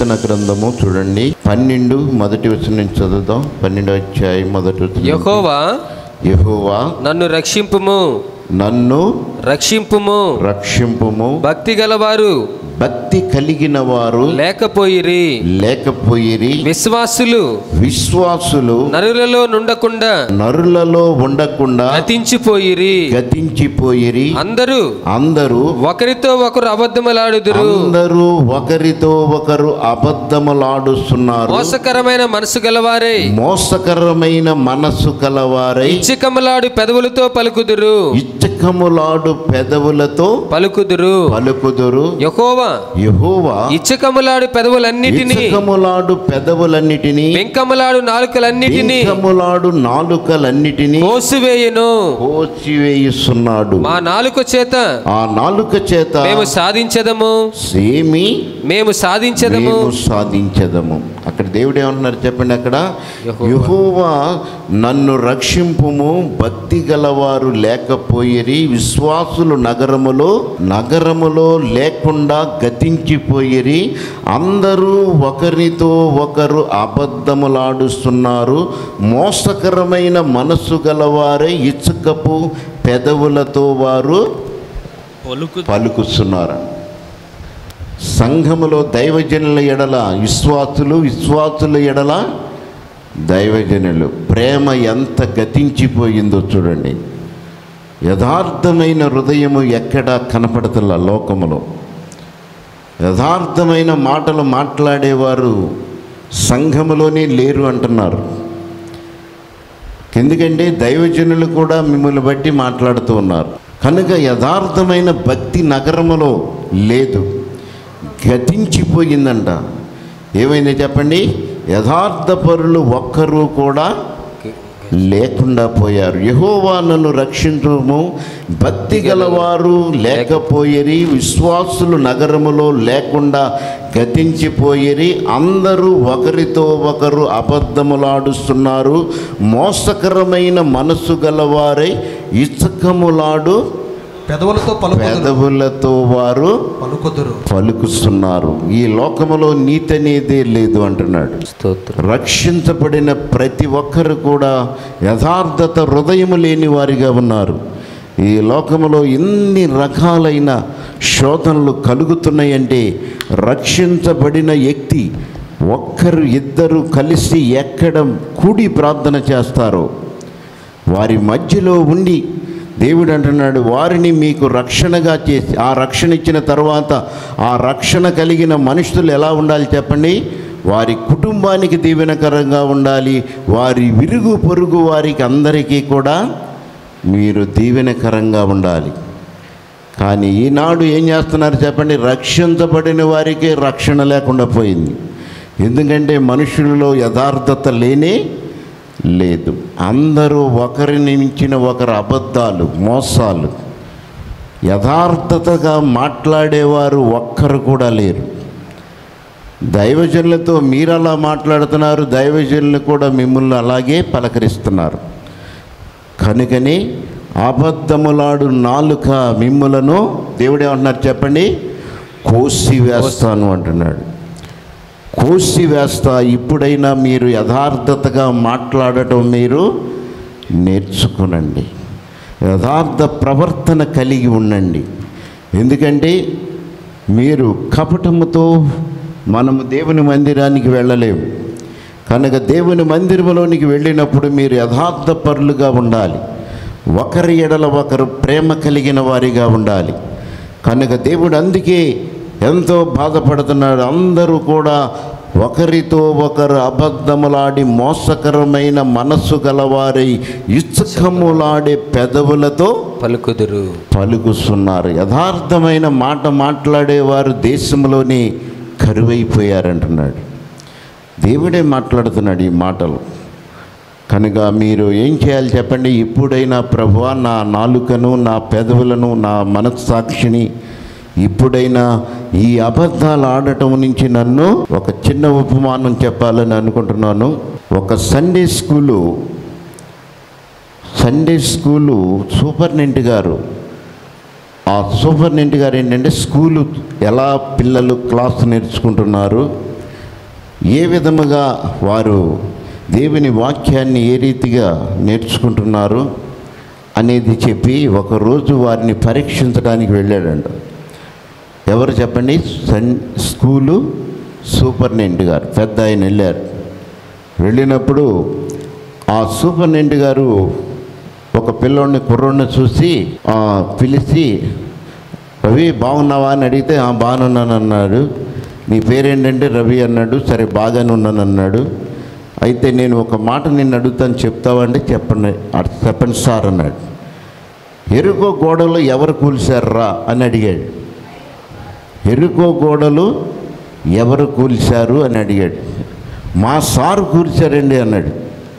కీర్తన గ్రంథము చూడండి పన్నెండు మొదటి వచనం నుంచి చదువుదాం పన్నెండు అధ్యాయం మొదటి వచనం. యహోవా యెహోవా నన్ను రక్షింపుము నన్ను రక్షింపుము రక్షింపుము భక్తి గలవారు భక్తి కలిగిన వారు లేకపోయిరి లేకపోయిరి విశ్వాసులు విశ్వాసులు నరులలో నుండకుండా నరులలో ఉండకుండా గతించిపోయిరి గతించిపోయిరి అందరూ అందరూ ఒకరితో ఒకరు అబద్ధములాడుదురు అందరూ ఒకరితో ఒకరు అబద్ధములాడుస్తున్నారు మోసకరమైన మనసు గలవారే మోసకరమైన మనసు కలవారై ఇచ్చికములాడు పెదవులతో పలుకుదురు ఇచ్చకములాడు పెదవులతో పలుకుదురు పలుకుదురు యహోవా యెహోవా ఇచ్చకములాడు పెదవులన్నిటినీ ఇచ్చకములాడు పెదవులన్నిటినీ పెంకములాడు నాలుకలన్నిటినీ ఇంకములాడు నాలుకలన్నిటినీ కోసివేయును కోసివేయుస్తున్నాడు మా నాలుక చేత ఆ నాలుక చేత మేము సాధించదము సేమి మేము సాధించదము మేము సాధించదము అక్కడ దేవుడు ఏమన్నారు చెప్పండి అక్కడ యెహోవా. యెహోవా నన్ను రక్షింపుము భక్తి గలవారు లేకపోయిరి విశ్వాసులు నగరములో నగరములో లేకుండా గతించిపోయిరి అందరూ ఒకరితో ఒకరు అబద్ధములాడుస్తున్నారు మోసకరమైన మనస్సు గలవారే ఇచ్చుకపు పెదవులతో వారు పలుకుతున్నారు సంఘములో దైవజనుల ఎడల విశ్వాసులు విశ్వాసుల ఎడల దైవజనులు ప్రేమ ఎంత గతించిపోయిందో చూడండి యథార్థమైన హృదయము ఎక్కడా కనపడతల లోకములో యథార్థమైన మాటలు మాట్లాడేవారు సంఘములోనే లేరు అంటున్నారు ఎందుకంటే దైవజనులు కూడా మిమ్మల్ని బట్టి మాట్లాడుతూ ఉన్నారు కనుక యథార్థమైన భక్తి నగరములో లేదు గతించిపోయిందంట ఏమైంది చెప్పండి యథార్థ పరులు ఒక్కరూ కూడా లేకుండా పోయారు యహోవా నన్ను రక్షించుము భక్తి గలవారు లేకపోయిరి విశ్వాసులు నగరములో లేకుండా గతించిపోయిరి అందరూ ఒకరితో ఒకరు అబద్ధములాడుస్తున్నారు మోసకరమైన మనసు గలవారై ఇచ్చకములాడు పెదవులతో పలుకుదురు పెదవులతో వారు పలుకుదురు పలుకుతున్నారు ఈ లోకములో నీతి అనేదే లేదు అంటున్నాడు స్తోత్రం రక్షించబడిన ప్రతి ఒక్కరు కూడా యథార్థత హృదయము లేని వారిగా ఉన్నారు ఈ లోకములో ఎన్ని రకాలైన శోధనలు కలుగుతున్నాయంటే రక్షించబడిన వ్యక్తి ఒక్కరు ఇద్దరు కలిసి ఎక్కడ కూడి ప్రార్థన చేస్తారో వారి మధ్యలో ఉండి దేవుడు అంటున్నాడు వారిని మీకు రక్షణగా చేసి ఆ రక్షణ ఇచ్చిన తర్వాత ఆ రక్షణ కలిగిన మనుషులు ఎలా ఉండాలి చెప్పండి వారి కుటుంబానికి దీవెనకరంగా ఉండాలి వారి విరుగు పొరుగు వారికి అందరికీ కూడా మీరు దీవెనకరంగా ఉండాలి కానీ ఈనాడు ఏం చేస్తున్నారు చెప్పండి రక్షించబడిన వారికి రక్షణ లేకుండా పోయింది ఎందుకంటే మనుషులలో యథార్థత లేనే లేదు అందరూ ఒకరిని మించిన ఒకరు అబద్ధాలు మోసాలు యథార్థతగా మాట్లాడేవారు ఒక్కరు కూడా లేరు దైవజనులతో మీరు అలా మాట్లాడుతున్నారు దైవజనులు కూడా మిమ్మల్ని అలాగే పలకరిస్తున్నారు కనుకని అబద్ధములాడు నాలుక మిమ్ములను దేవుడు ఏమంటున్నారు చెప్పండి కోసి వేస్తాను అంటున్నాడు కోసి వేస్తా ఇప్పుడైనా మీరు యథార్థతగా మాట్లాడటం మీరు నేర్చుకునండి యథార్థ ప్రవర్తన కలిగి ఉండండి ఎందుకంటే మీరు కపటముతో మనము దేవుని మందిరానికి వెళ్ళలేము కనుక దేవుని మందిరంలోనికి వెళ్ళినప్పుడు మీరు యథార్థ పరులుగా ఉండాలి ఒకరి ఎడల ఒకరు ప్రేమ కలిగిన వారిగా ఉండాలి కనుక దేవుడు అందుకే ఎంతో బాధపడుతున్నాడు అందరూ కూడా ఒకరితో ఒకరు అబద్ధములాడి మోసకరమైన మనస్సు గలవారై ఇచ్చకములాడే పెదవులతో పలుకుదురు పలుకుస్తున్నారు యథార్థమైన మాట మాట్లాడేవారు దేశంలోనే కరువైపోయారంటున్నాడు దేవుడే మాట్లాడుతున్నాడు ఈ మాటలు కనుక మీరు ఏం చేయాలి చెప్పండి ఇప్పుడైనా ప్రభువా నా నాలుకను నా పెదవులను నా మనస్సాక్షిని ఇప్పుడైనా ఈ అబద్ధాలు ఆడటం నుంచి నన్ను ఒక చిన్న ఉపమానం చెప్పాలని అనుకుంటున్నాను ఒక Sunday school Sunday school superintendent గారు ఆ సూపర్నెంట్ గారు ఏంటంటే స్కూలు ఎలా పిల్లలు క్లాస్ నేర్చుకుంటున్నారు ఏ విధముగా వారు దేవుని వాక్యాన్ని ఏ రీతిగా నేర్చుకుంటున్నారు అనేది చెప్పి ఒకరోజు వారిని పరీక్షించడానికి వెళ్ళాడంట ఎవరు చెప్పండి సన్ స్కూలు సూపరింటెండెంట్ గారు పెద్ద ఆయన వెళ్ళారు వెళ్ళినప్పుడు ఆ సూపరింటెండెంట్ గారు ఒక పిల్లోడిని కుర్రోడిని చూసి ఆ, పిలిచి రవి బాగున్నావా అని అడిగితే "ఆ, బాగున్నాను అన్నాడు నీ పేరేంటంటే రవి అన్నాడు సరే బాగానే ఉన్నాను అన్నాడు అయితే నేను ఒక మాట నిన్ను అడుగుతాను చెప్తావంటే చెప్పండి "అ- చెప్పండి సార్ అన్నాడు ఎరుకో గోడలు ఎవరు కూల్చారా అని అడిగాడు ఎరుకో గోడలు ఎవరు కూల్చారు అని అడిగాడు మా సారు కూల్చారండి అన్నాడు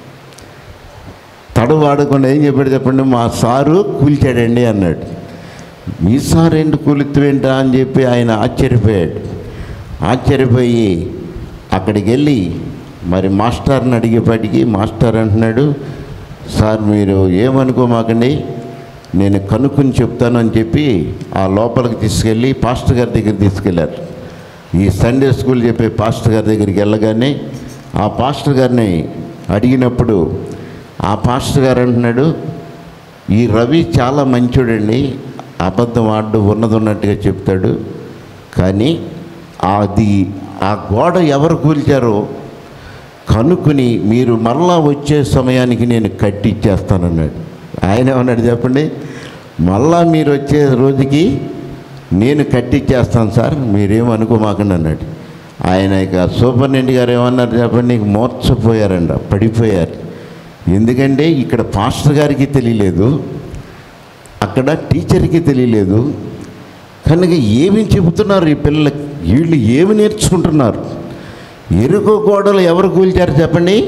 తడు వాడకుండా ఏం చెప్పాడు చెప్పండి మా సారు కూల్చాడండి అన్నాడు మీ సార్ ఏంటి కూలిత్తువేంటా అని చెప్పి ఆయన ఆశ్చర్యపోయాడు ఆశ్చర్యపోయి అక్కడికి వెళ్ళి మరి మాస్టర్ని అడిగేపాటికి మాస్టర్ అంటున్నాడు సార్ మీరు ఏమనుకోమాకండి నేను కనుక్కొని చెప్తాను అని చెప్పి ఆ లోపలికి తీసుకెళ్ళి పాస్టర్ గారి దగ్గర తీసుకెళ్ళారు ఈ సండే స్కూల్ చెప్పే పాస్టర్ గారి దగ్గరికి వెళ్ళగానే ఆ పాస్టర్ గారిని అడిగినప్పుడు ఆ పాస్టర్ గారు అంటున్నాడు ఈ రవి చాలా మంచోడండి అబద్ధం ఆడు ఉన్నది ఉన్నట్టుగా చెప్తాడు కానీ అది ఆ గోడ ఎవరు కూల్చారో కనుక్కుని మీరు మరలా వచ్చే సమయానికి నేను కట్టిచ్చేస్తానన్నాడు ఆయన ఏమన్నాడు చెప్పండి మళ్ళా మీరు వచ్చే రోజుకి నేను కట్టిచ్చేస్తాను సార్ మీరేం అనుకోమాకండి అన్నాడు ఆయన ఇక సూపరింటెండెంట్ గారు ఏమన్నారు చెప్పండి నీకు మోర్చపోయారంట పడిపోయారు ఎందుకంటే ఇక్కడ పాస్టర్ గారికి తెలియలేదు అక్కడ టీచర్కి తెలియలేదు కనుక ఏమి చెబుతున్నారు ఈ పిల్లలకి వీళ్ళు ఏమి నేర్చుకుంటున్నారు ఎరుకో గోడలు ఎవరు కూల్చారు చెప్పండి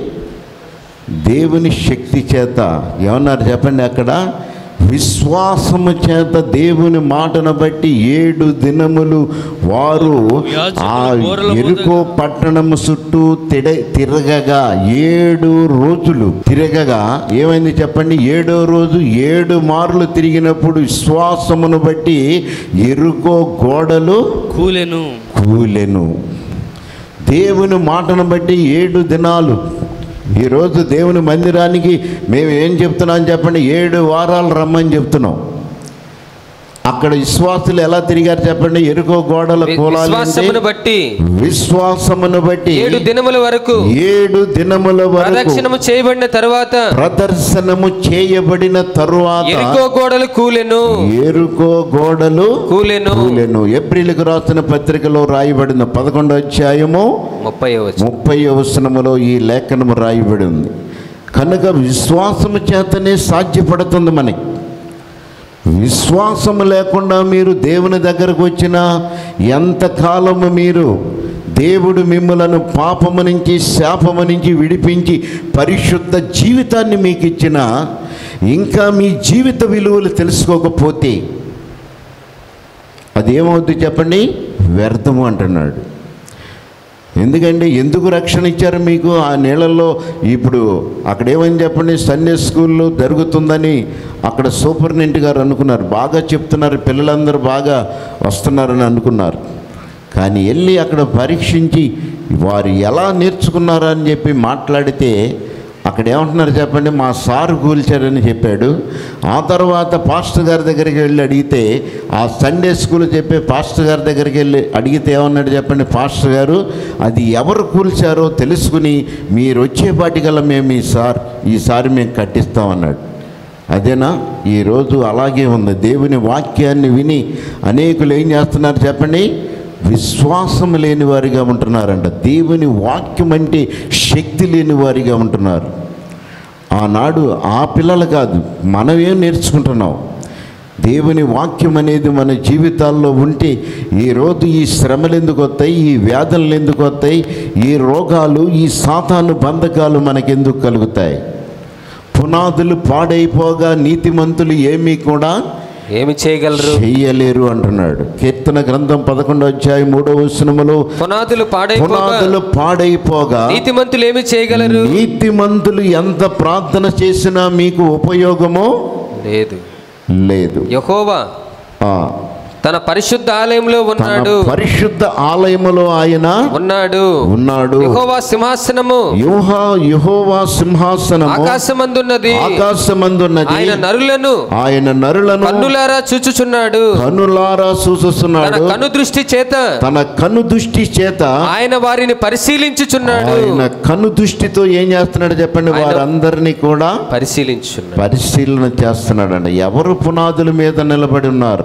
దేవుని శక్తి చేత ఏమన్నారు చెప్పండి అక్కడ విశ్వాసము చేత దేవుని మాటను బట్టి ఏడు దినములు వారు ఆ ఎరుకో పట్టణము చుట్టూ తిడ తిరగగా ఏడు రోజులు తిరగగా ఏమైంది చెప్పండి ఏడో రోజు ఏడు మార్లు తిరిగినప్పుడు విశ్వాసమును బట్టి ఎరుకో గోడలు కూలెను కూలెను దేవుని మాటను బట్టి ఏడు దినాలు ఈరోజు దేవుని మందిరానికి మేము ఏం చెప్తున్నాం చెప్పండి ఏడు వారాలు రమ్మని చెప్తున్నాం అక్కడ విశ్వాసులు ఎలా తిరిగారు చెప్పండి ఎరుకో గోడల కూలాలి అంటే విశ్వాసమును బట్టి విశ్వాసమును బట్టి ఏడు దినముల వరకు ఏడు దినముల వరకు ప్రదక్షిణము చేయబడిన తరువాత ప్రదర్శనము చేయబడిన తరువాత ఎరుకో గోడలు కూలెను ఎరుకో గోడలు కూలెను కూలెను ఏప్రిల్కి రాసిన పత్రికలో రాయబడిన పదకొండో అధ్యాయము ముప్పై వచ్చు ముప్పై వచనములో ఈ లేఖనము రాయబడి ఉంది కనుక విశ్వాసము చేతనే సాధ్యపడుతుంది మనకి విశ్వాసము లేకుండా మీరు దేవుని దగ్గరకు వచ్చిన ఎంతకాలము మీరు దేవుడు మిమ్మలను పాపము నుంచి శాపము నుంచి విడిపించి పరిశుద్ధ జీవితాన్ని మీకు ఇచ్చిన ఇంకా మీ జీవిత విలువలు తెలుసుకోకపోతే అది ఏమవుద్ది చెప్పండి వ్యర్థము అంటున్నాడు ఎందుకంటే ఎందుకు రక్షణ ఇచ్చారు మీకు ఆ నీళ్ళల్లో ఇప్పుడు అక్కడ ఏమని చెప్పండి సండే స్కూల్లో జరుగుతుందని అక్కడ సూపరింటెండెంట్ గారు అనుకున్నారు బాగా చెప్తున్నారు పిల్లలందరూ బాగా వస్తున్నారని అనుకున్నారు కానీ వెళ్ళి అక్కడ పరీక్షించి వారు ఎలా నేర్చుకున్నారో అని చెప్పి మాట్లాడితే అక్కడ ఏమంటున్నారు చెప్పండి మా సారు కూల్చారని చెప్పాడు ఆ తర్వాత పాస్టర్ గారి దగ్గరికి వెళ్ళి అడిగితే ఆ సండే స్కూల్ చెప్పే పాస్టర్ గారి దగ్గరికి వెళ్ళి అడిగితే ఏమన్నాడు చెప్పండి పాస్టర్ గారు అది ఎవరు కూల్చారో తెలుసుకుని మీరు వచ్చేపాటికల్లా మేము ఈ సార్ ఈసారి మేము కట్టిస్తామన్నాడు అదేనా ఈరోజు అలాగే ఉంది దేవుని వాక్యాన్ని విని అనేకులు ఏం చేస్తున్నారు చెప్పండి విశ్వాసం లేని వారిగా ఉంటున్నారంట దేవుని వాక్యం అంటే శక్తి లేని వారిగా ఉంటున్నారు ఆనాడు ఆ పిల్లలు కాదు మనం ఏం నేర్చుకుంటున్నాం దేవుని వాక్యం అనేది మన జీవితాల్లో ఉంటే ఈరోజు ఈ శ్రమలు ఎందుకు వస్తాయి ఈ వ్యాధులు ఎందుకు వస్తాయి ఈ రోగాలు ఈ సాతాను బంధకాలు మనకెందుకు కలుగుతాయి పునాదులు పాడైపోగా నీతిమంతులు ఏమీ కూడా ఏమి చేయగలరు చెయ్యలేరు అంటున్నాడు కీర్తన గ్రంథం పదకొండో అధ్యాయం మూడో వచనములో పునాదులు పాడైపోగా పునాదులు పాడైపోగా నీతిమంతులు ఏమి చేయగలరు నీతిమంతులు ఎంత ప్రార్థన చేసినా మీకు ఉపయోగమో లేదు లేదు యహోవా ఆ, తన పరిశుద్ధ ఆలయంలో తన ఉన్నాడు పరిశుద్ధ ఆలయములో ఆయన ఉన్నాడు తన పరిశుద్ధ ఆలయములో ఆయన ఉన్నాడు ఉన్నాడు యెహోవా సింహాసనము యుహా యెహోవా సింహాసనము ఆకాశమందున్నది ఆకాశమందున్నది ఆయన నరులను ఆయన నరులను కన్నులారా చూచుచున్నాడు కనులారా తన సూచిస్తున్నాడు కను దృష్టి చేత తన కను దృష్టి చేత ఆయన వారిని పరిశీలించుచున్నాడు ఆయన కను దృష్టితో ఏం చేస్తున్నాడు చెప్పండి ఆయన- వారందరినీ కూడా పరిశీలించుచున్నాడు పరిశీలన చేస్తున్నాడండి ఎవరు పునాదుల మీద నిలబడి ఉన్నారు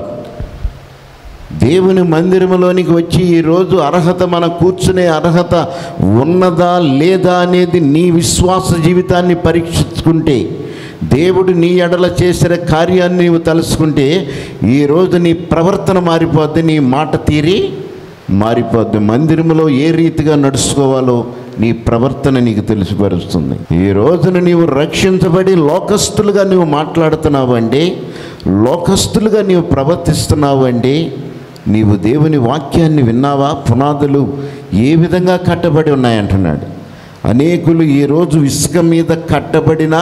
దేవుని మందిరములోనికి వచ్చి ఈరోజు అర్హత మన కూర్చునే అర్హత ఉన్నదా లేదా అనేది నీ విశ్వాస జీవితాన్ని పరీక్షించుకుంటే దేవుడు నీ ఎడల చేసిన కార్యాన్ని నీవు తలుసుకుంటే ఈరోజు నీ ప్రవర్తన మారిపోద్ది నీ మాట తీరి మారిపోద్ది మందిరములో ఏ రీతిగా నడుచుకోవాలో నీ ప్రవర్తన నీకు తెలిసిపరుస్తుంది ఈ రోజున నీవు రక్షించబడి లోకస్తులుగా నీవు మాట్లాడుతున్నావండి లోకస్తులుగా నీవు ప్రవర్తిస్తున్నావండి నీవు దేవుని వాక్యాన్ని విన్నావా పునాదులు ఏ విధంగా కట్టబడి ఉన్నాయంటున్నాడు అనేకులు ఈరోజు ఇసుక మీద కట్టబడిన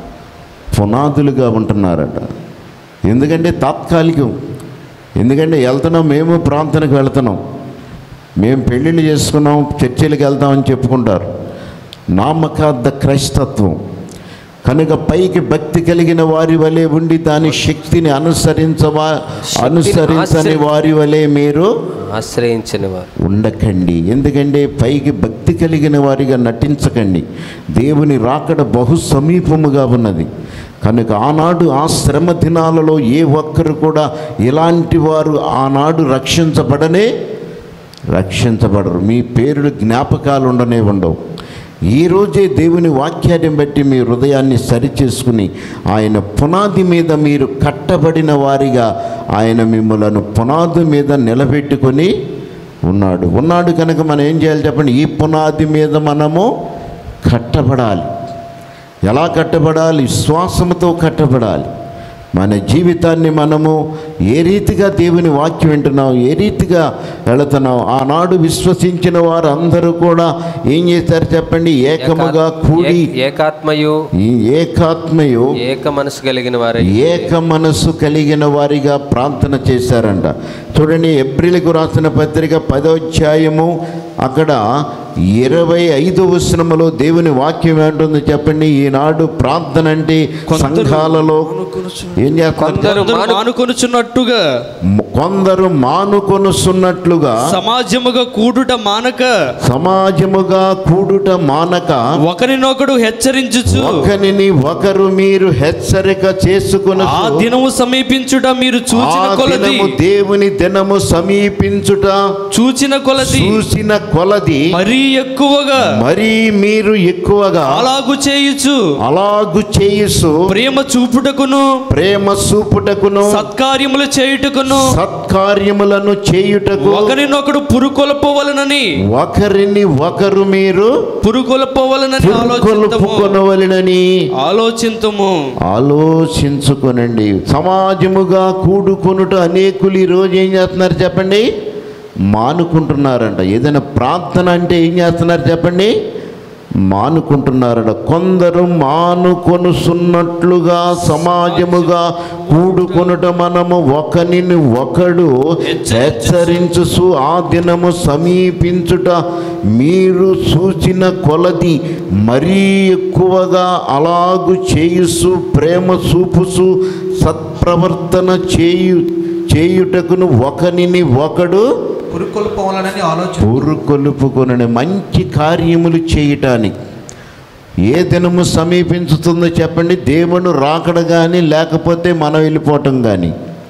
పునాదులుగా ఉంటున్నారట ఎందుకంటే తాత్కాలికం ఎందుకంటే వెళ్తున్నాం మేము ప్రాంతానికి వెళ్తున్నాం మేము పెళ్ళిళ్ళు చేసుకున్నాం చర్చిలకు వెళ్తామని చెప్పుకుంటారు నామకార్థ క్రైస్తత్వం కనుక పైకి భక్తి కలిగిన వారి వలె ఉండి దాని శక్తిని అనుసరించవా అనుసరించని వారి వలె మీరు ఆశ్రయించని వారు ఉండకండి ఎందుకంటే పైకి భక్తి కలిగిన వారిగా నటించకండి దేవుని రాకడ బహు సమీపముగా ఉన్నది కనుక ఆనాడు ఆ శ్రమ దినాలలో ఏ ఒక్కరు కూడా ఇలాంటి వారు ఆనాడు రక్షించబడనే రక్షించబడరు మీ పేరులు జ్ఞాపకాలు ఉండనే ఉండవు ఈ రోజే దేవుని వాక్యాన్ని బట్టి మీ హృదయాన్ని సరిచేసుకుని ఆయన పునాది మీద మీరు కట్టబడిన వారిగా ఆయన మిమ్మలను పునాది మీద నిలబెట్టుకొని ఉన్నాడు ఉన్నాడు కనుక మనం ఏం చేయాలి చెప్పండి ఈ పునాది మీద మనము కట్టబడాలి ఎలా కట్టబడాలి విశ్వాసంతో కట్టబడాలి మన జీవితాన్ని మనము ఏ రీతిగా దేవుని వాక్యం వింటున్నాం ఏ రీతిగా వెళుతున్నాం ఆనాడు విశ్వసించిన వారు అందరూ కూడా ఏం చేశారు చెప్పండి ఏకముగా కూడి ఏక- ఏకాత్మయు ఈ ఏకాత్మయు ఏక మనసు కలిగిన వారై ఏక మనస్సు కలిగిన వారిగా ప్రార్థన చేశారంట చూడండి ఏప్రిల్కు రాసిన పత్రిక పదోధ్యాయము అక్కడ ఇరవై ఐదు వచనములో దేవుని వాక్యం ఏంటుంది చెప్పండి ఈనాడు ప్రార్థన అంటే సంఘాలలో ఏం చేస్తారు కొందరు కొందరు మాను- మానుకొనుచున్నట్టుగా కొందరు మానుకొనుసున్నట్లుగా సమాజముగా కూడుట మానక సమాజముగా కూడుట మానక ఒకరినొకడు హెచ్చరించుచు ఒకరిని ఒకరు మీరు హెచ్చరిక చేసుకుని ఆ దినము సమీపించుట మీరు చూచిన ఆ కొలది దినము దేవుని దినము సమీపించుట చూచిన కొలది చూసిన కొలది మరీ ఎక్కువగా మరీ మీరు ఎక్కువగా అలాగు చేయుచు అలాగు చేయుసు ప్రేమ చూపుటకును ప్రేమ చూపుటకును సత్కార్యములు చేయుటకును సత్కార్యములను చేయుటకు ఒకరినొకడు పురుకొలపవలనని ఒకరిని ఒకరు మీరు పురుకొలపవలనని ఆలోచించము కొలుపుకొనవలెనని ఆలోచింతము ఆలోచించుకొనండి సమాజముగా కూడుకొనుట అనేకులు ఈరోజు ఏం చేస్తున్నారు చెప్పండి మానుకుంటున్నారంట ఏదైనా ప్రార్థన అంటే ఏం చేస్తున్నారు చెప్పండి మానుకుంటున్నారట కొందరు మానుకొనుసున్నట్లుగా సమాజముగా కూడుకొనుట మనము ఒకరిని ఒకడు హెచ్చరించుసు ఆ దినము సమీపించుట మీరు చూసిన కొలది మరీ ఎక్కువగా అలాగు చేయుసు ప్రేమ చూపుసు సత్ప్రవర్తన చేయు చేయుటకును ఒకనిని ఒకడు పురుకొల్పవలనని ఆలోచన పూరుకొలుపుకొనని మంచి కార్యములు చేయటానికి ఏ దినము సమీపించుతుందో చెప్పండి దేవుడు రాకడ కానీ లేకపోతే మనం వెళ్ళిపోవటం కానీ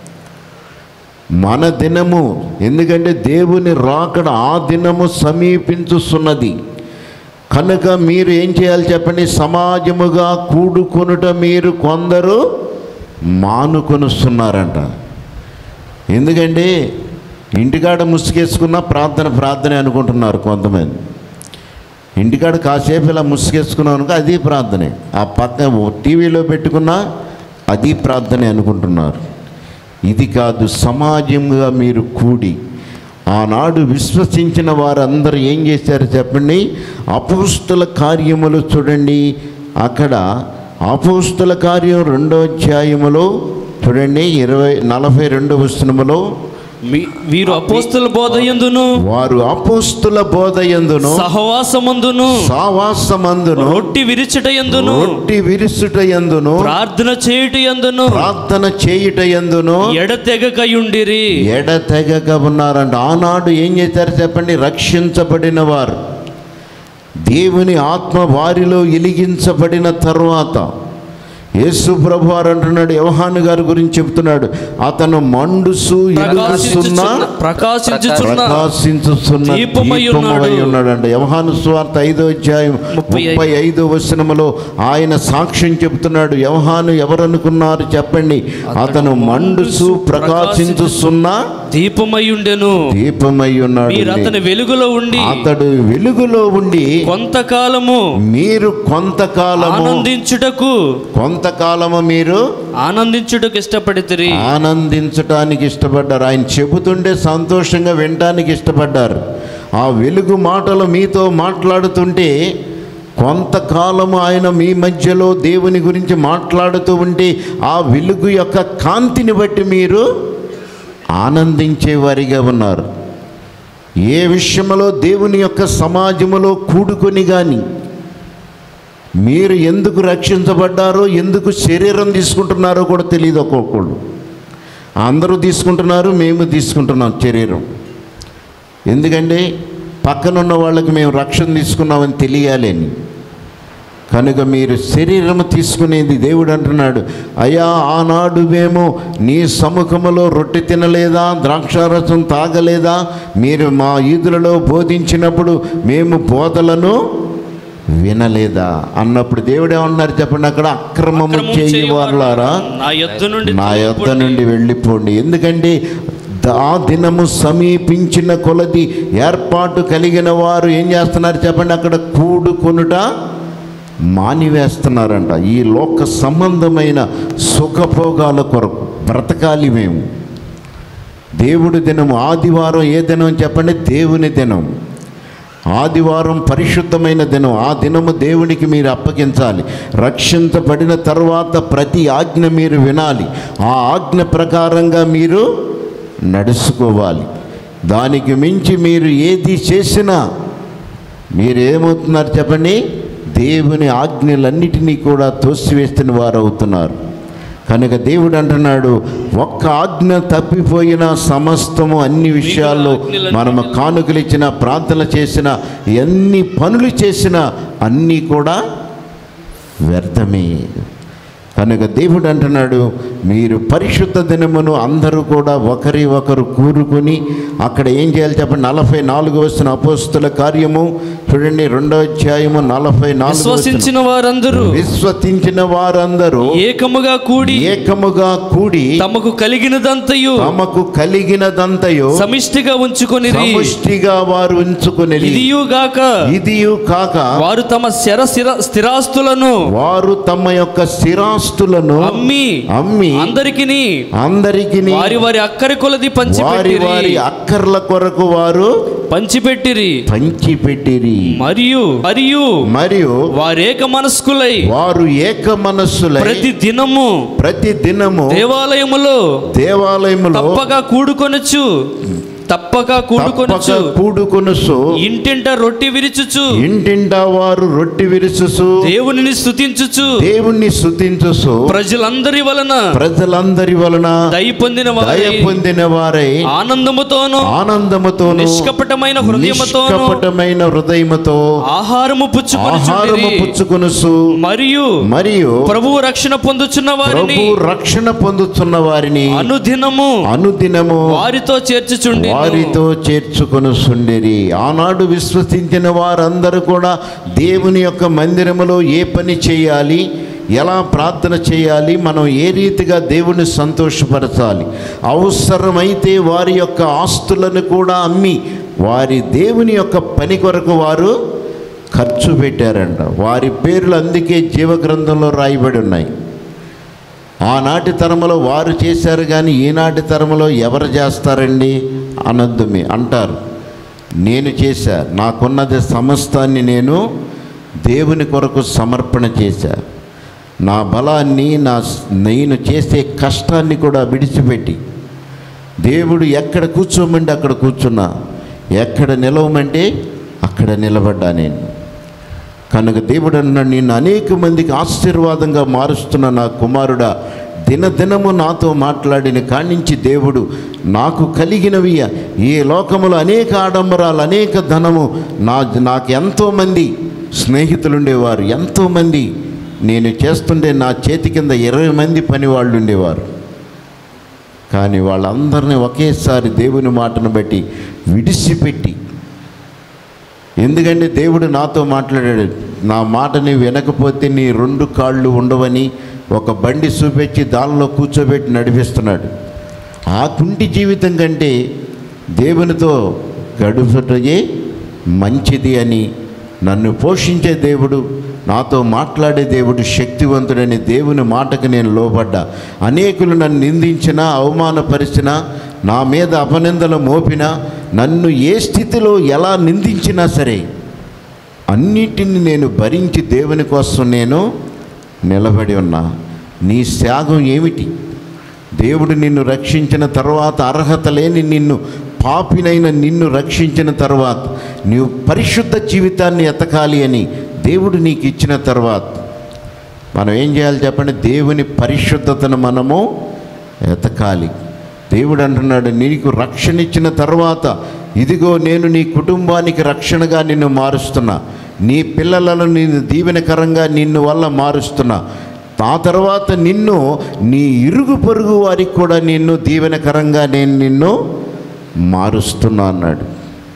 మన దినము ఎందుకంటే దేవుని రాకడ ఆ దినము సమీపించుస్తున్నది కనుక మీరు ఏం చేయాలి చెప్పండి సమాజముగా కూడుకొనుట మీరు కొందరు మానుకొనుస్తున్నారంట ఎందుకంటే ఇంటికాడ ముసుగేసుకున్న ప్రార్థన ప్రార్థనే అనుకుంటున్నారు కొంతమంది ఇంటికాడ కాసేపు ఇలా ముసుగేసుకున్నాం అనుకో అది ప్రార్థనే ఆ పక్క టీవీలో పెట్టుకున్నా అది ప్రార్థనే అనుకుంటున్నారు ఇది కాదు సమాజంగా మీరు కూడి ఆనాడు విశ్వసించిన వారందరూ ఏం చేశారు చెప్పండి అపోస్తుల కార్యములు చూడండి అక్కడ అపోస్తుల కార్యం రెండో అధ్యాయములో చూడండి ఇరవై నలభై రెండవ వచనములో మీ- వీరు అపోస్తుల బోధ ఎందును వారు అపోస్తుల బోధ ఎందును సహవాసమందును సావాసమందును రొట్టి విరిచుట ఎందును రొట్టి విరుసుట ఎందును ప్రార్థన చేయుట ఎందును ప్రార్థన చేయుట ఎందును ఎడతెగకయుండిరి ఎడతెగక ఉన్నారంట ఆనాడు ఏం చేశారు చెప్పండి రక్షించబడిన వారు దేవుని ఆత్మ వారిలో వెలిగించబడిన తర్వాత యేసు ప్రభు వారు అంటున్నాడు యోహాను గారి గురించి చెప్తున్నాడు అతను మండుసు ఎలుగుసున్న ప్రకాశించుచున్న ప్రకాశించుచున్న ప్రకాశించుతున్న దీపమై ఉన్నాడు. దీపమై ఉన్నాడంట యోహాను స్వార్త ఐదో అధ్యాయం ముప్పై ఐదు. ముప్పై ఐదో వచనములో ఆయన సాక్ష్యం చెప్తున్నాడు యోహాను ఎవరనుకున్నారు చెప్పండి అతను మండుసు ప్రకాశించుతున్న దీపమై ఉండెను దీపమై ఉన్నాడు మీరు అతని వెలుగులో ఉండి అతడు వెలుగులో ఉండి కొంతకాలము మీరు కొంతకాలము ఆనందించుటకు కొంతకాలము మీరు ఆనందించుటకు ఇష్టపడితిరి ఆనందించటానికి ఇష్టపడ్డారు ఆయన చెబుతుంటే సంతోషంగా వినటానికి ఇష్టపడ్డారు ఆ వెలుగు మాటలు మీతో మాట్లాడుతుంటే కొంతకాలము ఆయన మీ మధ్యలో దేవుని గురించి మాట్లాడుతూ ఉంటే ఆ వెలుగు యొక్క కాంతిని బట్టి మీరు ఆనందించేవారిగా ఉన్నారు ఏ విషయంలో దేవుని యొక్క సమాజములో కూడుకొని కానీ మీరు ఎందుకు రక్షించబడ్డారో ఎందుకు శరీరం తీసుకుంటున్నారో కూడా తెలియదు ఒక్కొక్కళ్ళు అందరూ తీసుకుంటున్నారు మేము తీసుకుంటున్నాం శరీరం ఎందుకంటే పక్కనున్న వాళ్ళకి మేము రక్షణ తీసుకున్నామని తెలియాలి అని కనుక మీరు శరీరం తీసుకునేది దేవుడు అంటున్నాడు అయ్యా ఆనాడు మేము నీ సముఖములో రొట్టె తినలేదా ద్రాక్షారసం తాగలేదా మీరు మా ఈదులలో బోధించినప్పుడు మేము బోధలను వినలేదా అన్నప్పుడు దేవుడు ఏమన్నారు చెప్పండి అక్కడ అక్రమము అక్రమము చేయి చేయువారు వాళ్ళారా నా యొద్ద నుండి నా యొద్ద తొలగిపోండి. నుండి వెళ్ళిపోండి ఎందుకంటే ద- ఆ దినము సమీపించిన కొలది ఏర్పాటు కలిగిన వారు ఏం చేస్తున్నారు చెప్పండి అక్కడ కూడుకొనుట మానివేస్తున్నారంట ఈ లోక సంబంధమైన సుఖభోగాల కొరకు బ్రతకాలి మేము దేవుడి దినం ఆదివారం ఏ దినం చెప్పండి దేవుని దినం ఆదివారం పరిశుద్ధమైన దినం ఆ దినము దేవునికి మీరు అప్పగించాలి రక్షించబడిన తర్వాత ప్రతి ఆజ్ఞ మీరు వినాలి ఆ ఆజ్ఞ ప్రకారంగా మీరు నడుచుకోవాలి దానికి మించి మీరు ఏది చేసినా మీరు ఏమవుతున్నారు చెప్పండి దేవుని ఆజ్ఞలన్నిటినీ కూడా తోసివేస్తున్న వారు అవుతున్నారు కనుక దేవుడు అంటున్నాడు ఒక్క ఆజ్ఞ తప్పిపోయిన సమస్తము అన్ని విషయాల్లో మనము కానుకలు ఇచ్చిన ప్రార్థన చేసిన ఎన్ని పనులు చేసినా అన్నీ కూడా వ్యర్థమే కనుక దేవుడు అంటున్నాడు మీరు పరిశుద్ధ దినమును అందరూ కూడా ఒకరి ఒకరు కూరుకొని అక్కడ ఏం చేయాలి చెప్పండి నలభై నాలుగు వస్తున్న అపోస్తుల కార్యము చూడండి రెండో అధ్యాయము నలభై నాలుగు విశ్వసించిన వారందరూ విశ్వసించిన వారందరూ ఏకముగా కూడి ఏకముగా కూడి తమకు కలిగినదంతయు తమకు కలిగినదంతయో సమిష్టిగా ఉంచుకొని సముష్టిగా వారు ఉంచుకుని ఇదియు గాక ఇదియు కాక వారు తమ శర స్థిర స్థిరాస్తులను వారు తమ యొక్క స్థిరాస్తులను అమ్మి అమ్మి అందరికి అందరికి వారి వారి అక్కరి కొలది వారి పంచిపెట్టిరి వారి అక్కర్ల కొరకు వారు పంచిపెట్టిరి పంచిపెట్టిరి మరియు మరియు మరియు వారేక మనస్కులై వారు ఏక మనస్సులై ప్రతి దినము ప్రతి దినము దేవాలయములో దేవాలయములో తప్పక కూడుకొనొచ్చు తప్పక కూడుకొనొచ్చు తప్పక కూడుకొనుసు ఇంటింట రొట్టి విరిచుచు ఇంటింటా వారు రొట్టి విరుచుసు దేవునిని స్తుతించుచు దేవుణ్ణి స్తుతించుసు ప్రజలందరి వలన ప్రజలందరి వలన దయ పొందిన దయ వారై పొందిన వారై ఆనందముతోను ఆనందముతోను నిష్కపటమైన హృదయముతోను నిష్కపటమైన హృదయముతో ఆహారము ఆహారము పుచ్చుకొని పుచ్చుకొనుసు మరియు మరియు ప్రభువు రక్షణ పొందుచున్న వారిని ప్రభు రక్షణ పొందుతున్న వారిని అనుదినము అనుదినము వారితో చేర్చుచుండి వారితో చేర్చుకొని సుండిరి ఆనాడు విశ్వసించిన వారందరూ కూడా దేవుని యొక్క మందిరములో ఏ పని చేయాలి ఎలా ప్రార్థన చేయాలి మనం ఏ రీతిగా దేవుని సంతోషపరచాలి అవసరమైతే వారి యొక్క ఆస్తులను కూడా అమ్మి వారి దేవుని యొక్క పని కొరకు వారు ఖర్చు పెట్టారంట వారి పేర్లు అందుకే జీవగ్రంథంలో రాయబడి ఉన్నాయి ఆనాటి తరములో వారు చేశారు కానీ ఈనాటి తరములో ఎవరు చేస్తారండి అనొద్దు మీ అంటారు నేను చేశా నాకున్నది సమస్తాన్ని నేను దేవుని కొరకు సమర్పణ చేశా నా బలాన్ని నా స్- నేను చేసే కష్టాన్ని కూడా విడిచిపెట్టి దేవుడు ఎక్కడ కూర్చోమంటే అక్కడ కూర్చున్నా ఎక్కడ నిలవమంటే అక్కడ నిలబడ్డా నేను కనుక దేవుడు అన్నాడు నేను అనేక మందికి ఆశీర్వాదంగా మారుస్తున్న నా కుమారుడా దినదినము నాతో మాట్లాడిన కానించి దేవుడు నాకు కలిగినవి ఈ లోకములో అనేక ఆడంబరాలు అనేక ధనము నా నాకు ఎంతోమంది స్నేహితులు ఉండేవారు ఎంతోమంది నేను చేస్తుంటే నా చేతి కింద ఇరవై మంది పని వాళ్ళు ఉండేవారు కానీ వాళ్ళందరినీ ఒకేసారి దేవుని మాటను బట్టి విడిచిపెట్టి ఎందుకంటే దేవుడు నాతో మాట్లాడాడు నా మాటని వినకపోతే నీ రెండు కాళ్ళు ఉండవని ఒక బండి చూపించి దానిలో కూర్చోబెట్టి నడిపిస్తున్నాడు ఆ కుంటి జీవితం కంటే దేవునితో గడుపుటయే మంచిది అని నన్ను పోషించే దేవుడు నాతో మాట్లాడే దేవుడు శక్తివంతుడని దేవుని మాటకు నేను లోబడ్డా అనేకులు నన్ను నిందించినా అవమానపరిచినా నా మీద అపనిందలు మోపినా నన్ను ఏ స్థితిలో ఎలా నిందించినా సరే అన్నిటిని నేను భరించి దేవుని కోసం నేను నిలబడి ఉన్నా నీ త్యాగం ఏమిటి దేవుడు నిన్ను రక్షించిన తర్వాత అర్హత లేని నిన్ను పాపినైన నిన్ను రక్షించిన తర్వాత నీవు పరిశుద్ధ జీవితాన్ని ఎతకాలి అని దేవుడు నీకు ఇచ్చిన తర్వాత మనం ఏం చేయాలి చెప్పండి దేవుని పరిశుద్ధతను మనము ఎతకాలి దేవుడు అంటున్నాడు నీకు రక్షణ ఇచ్చిన తర్వాత ఇదిగో నేను నీ కుటుంబానికి రక్షణగా నిన్ను మారుస్తున్నా నీ పిల్లలను నేను దీవెనకరంగా నిన్ను వల్ల మారుస్తున్నా ఆ తర్వాత నిన్ను నీ ఇరుగు పొరుగు వారికి కూడా నిన్ను దీవెనకరంగా నేను నిన్ను మారుస్తున్నా అన్నాడు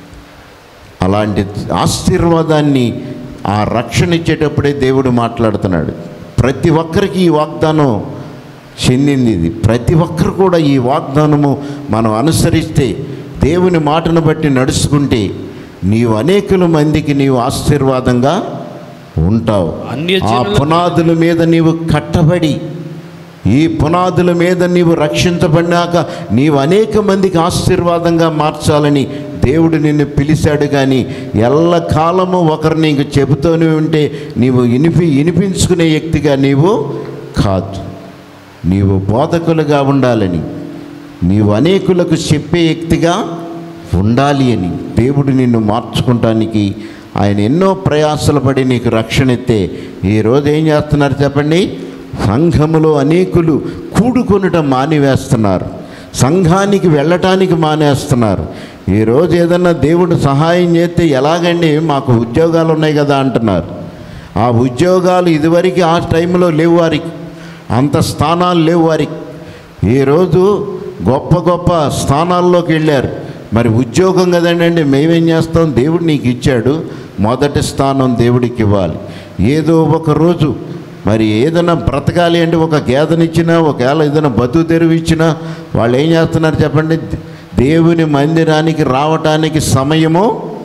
అలాంటి ఆశీర్వాదాన్ని ఆ రక్షణ ఇచ్చేటప్పుడే దేవుడు మాట్లాడుతున్నాడు ప్రతి ఒక్కరికి ఈ వాగ్దానం చెందింది ఇది ప్రతి ఒక్కరు కూడా ఈ వాగ్దానము మనం అనుసరిస్తే దేవుని మాటను బట్టి నడుచుకుంటే నీవు అనేకుల మందికి నీవు ఆశీర్వాదంగా ఉంటావు అన్య ఆ జనులకు- పునాదుల మీద నీవు కట్టబడి ఈ పునాదుల మీద నీవు రక్షించబడినాక నీవు అనేక మందికి ఆశీర్వాదంగా మార్చాలని దేవుడు నిన్ను పిలిచాడు కానీ ఎల్ల కాలము ఒకరు నీకు చెబుతూనే ఉంటే నీవు ఇనిపి వినిపించుకునే వ్యక్తిగా నీవు కాదు నీవు బోధకులుగా ఉండాలని నీవు అనేకులకు చెప్పే వ్యక్తిగా ఉండాలి అని దేవుడు నిన్ను మార్చుకుంటానికి ఆయన ఎన్నో ప్రయాసలు పడి నీకు రక్షణ ఇస్తే ఈరోజు ఏం చేస్తున్నారు చెప్పండి సంఘములో అనేకులు కూడుకొనటం మానివేస్తున్నారు సంఘానికి వెళ్ళటానికి మానేస్తున్నారు ఈరోజు ఏదన్నా దేవుడు సహాయం చేస్తే ఎలాగండి మాకు ఉద్యోగాలు ఉన్నాయి కదా అంటున్నారు ఆ ఉద్యోగాలు ఇదివరకు ఆ టైంలో లేవు వారికి అంత స్థానాలు లేవు వారికి ఈరోజు గొప్ప గొప్ప స్థానాల్లోకి వెళ్ళారు మరి ఉద్యోగం కదండి మేమేం చేస్తాం దేవుడు నీకు ఇచ్చాడు మొదటి స్థానం దేవుడికి ఇవ్వాలి ఏదో ఒక రోజు మరి ఏదైనా బ్రతకాలి అంటే ఒక గేదనిచ్చినా ఒకవేళ ఏదైనా బతుకు తెరువు ఇచ్చినా వాళ్ళు ఏం చేస్తున్నారు చెప్పండి దేవుని మందిరానికి రావటానికి సమయము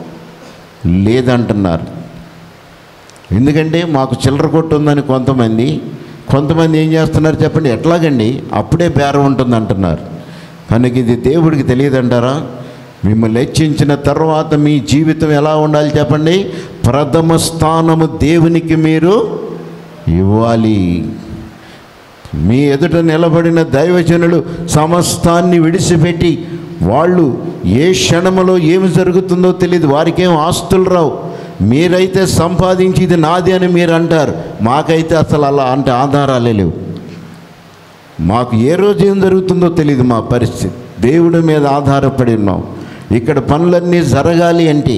లేదంటున్నారు ఎందుకంటే మాకు చిల్లర కొట్టు ఉందని కొంతమంది కొంతమంది ఏం చేస్తున్నారు చెప్పండి ఎట్లాగండి అప్పుడే బేరం ఉంటుంది అంటున్నారు కనుక ఇది దేవుడికి తెలియదంటారా మిమ్మల్ని హెచ్చించిన తర్వాత మీ జీవితం ఎలా ఉండాలి చెప్పండి ప్రథమ స్థానము దేవునికి మీరు ఇవ్వాలి మీ ఎదుట నిలబడిన దైవజనులు సమస్తాన్ని విడిచిపెట్టి వాళ్ళు ఏ క్షణములో ఏమి జరుగుతుందో తెలియదు వారికేం ఆస్తులు రావు మీరైతే సంపాదించి ఇది నాది అని మీరు అంటారు మాకైతే అసలు అలా అంటే ఆధారాలే లేవు మాకు ఏ రోజు ఏం జరుగుతుందో తెలియదు మా పరిస్థితి దేవుడి మీద ఆధారపడి ఉన్నాం ఇక్కడ పనులన్నీ జరగాలి అంటే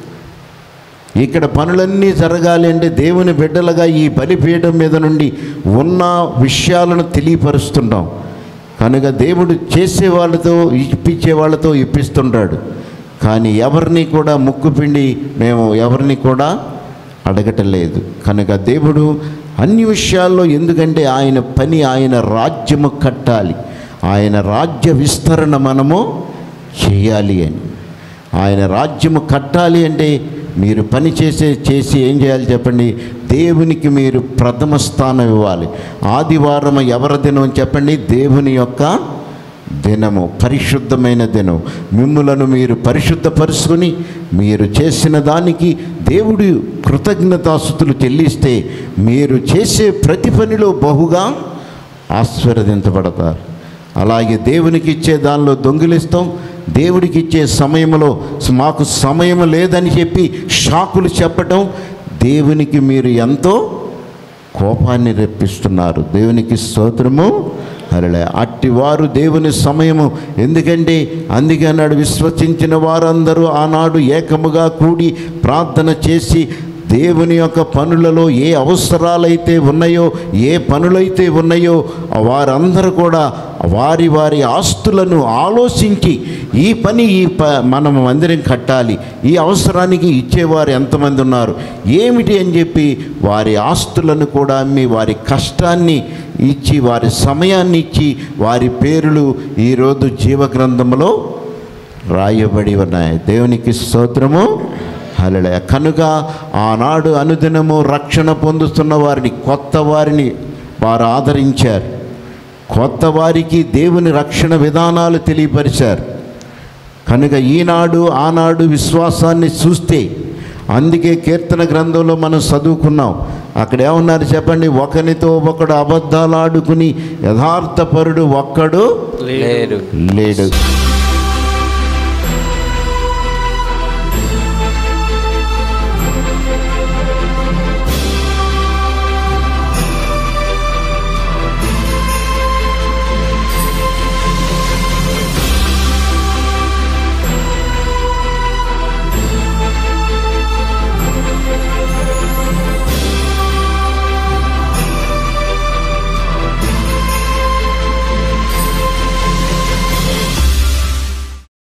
ఇక్కడ పనులన్నీ జరగాలి అంటే దేవుని బిడ్డలుగా ఈ బలిపీఠం మీద నుండి ఉన్న విషయాలను తెలియపరుస్తుంటాం కనుక దేవుడు చేసే వాళ్ళతో ఇప్పించే వాళ్ళతో ఇప్పిస్తుంటాడు కానీ ఎవరిని కూడా ముక్కుపిండి మేము ఎవరిని కూడా అడగటం లేదు కనుక దేవుడు అన్ని విషయాల్లో ఎందుకంటే ఆయన పని ఆయన రాజ్యము కట్టాలి ఆయన రాజ్య విస్తరణ మనము చేయాలి అని ఆయన రాజ్యము కట్టాలి అంటే మీరు పని చేసే చేసి ఏం చేయాలి చెప్పండి దేవునికి మీరు ప్రథమ స్థానం ఇవ్వాలి ఆదివారం ఎవరి దినం చెప్పండి దేవుని యొక్క దినము పరిశుద్ధమైన దినం మిమ్ములను మీరు పరిశుద్ధపరుచుకొని మీరు చేసిన దానికి దేవుడు కృతజ్ఞతాస్థుతులు చెల్లిస్తే మీరు చేసే ప్రతి పనిలో బహుగా ఆశీర్వదించబడతారు అలాగే దేవునికి ఇచ్చే దానిలో దొంగిలిస్తాం దేవుడికి ఇచ్చే సమయంలో మాకు సమయం లేదని చెప్పి షాకులు చెప్పటం దేవునికి మీరు ఎంతో కోపాన్ని రెప్పిస్తున్నారు దేవునికి స్తోత్రము అరలే అట్టివారు దేవుని సమయము ఎందుకంటే అందుకే అన్నాడు విశ్వసించిన వారందరూ ఆనాడు ఏకముగా కూడి ప్రార్థన చేసి దేవుని యొక్క పనులలో ఏ అవసరాలైతే ఉన్నాయో ఏ పనులైతే ఉన్నాయో వారందరూ కూడా వారి వారి ఆస్తులను ఆలోచించి ఈ పని ఈ ప మనం మందిరం కట్టాలి ఈ అవసరానికి ఇచ్చేవారు ఎంతమంది ఉన్నారు ఏమిటి అని చెప్పి వారి ఆస్తులను కూడా అమ్మి వారి కష్టాన్ని ఇచ్చి వారి సమయాన్ని ఇచ్చి వారి పేర్లు ఈరోజు జీవగ్రంథంలో రాయబడి ఉన్నాయి దేవునికి స్తోత్రము హలే కనుక ఆనాడు అనుదినము రక్షణ పొందుతున్న వారిని కొత్త వారిని వారు ఆదరించారు కొత్త వారికి దేవుని రక్షణ విధానాలు తెలియపరిచారు కనుక ఈనాడు ఆనాడు విశ్వాసాన్ని చూస్తే అందుకే కీర్తన గ్రంథంలో మనం చదువుకున్నాం అక్కడ ఏమన్నారు చెప్పండి ఒకనితో ఒకడు అబద్ధాలు ఆడుకుని యథార్థపరుడు ఒక్కడు లేరు లేడు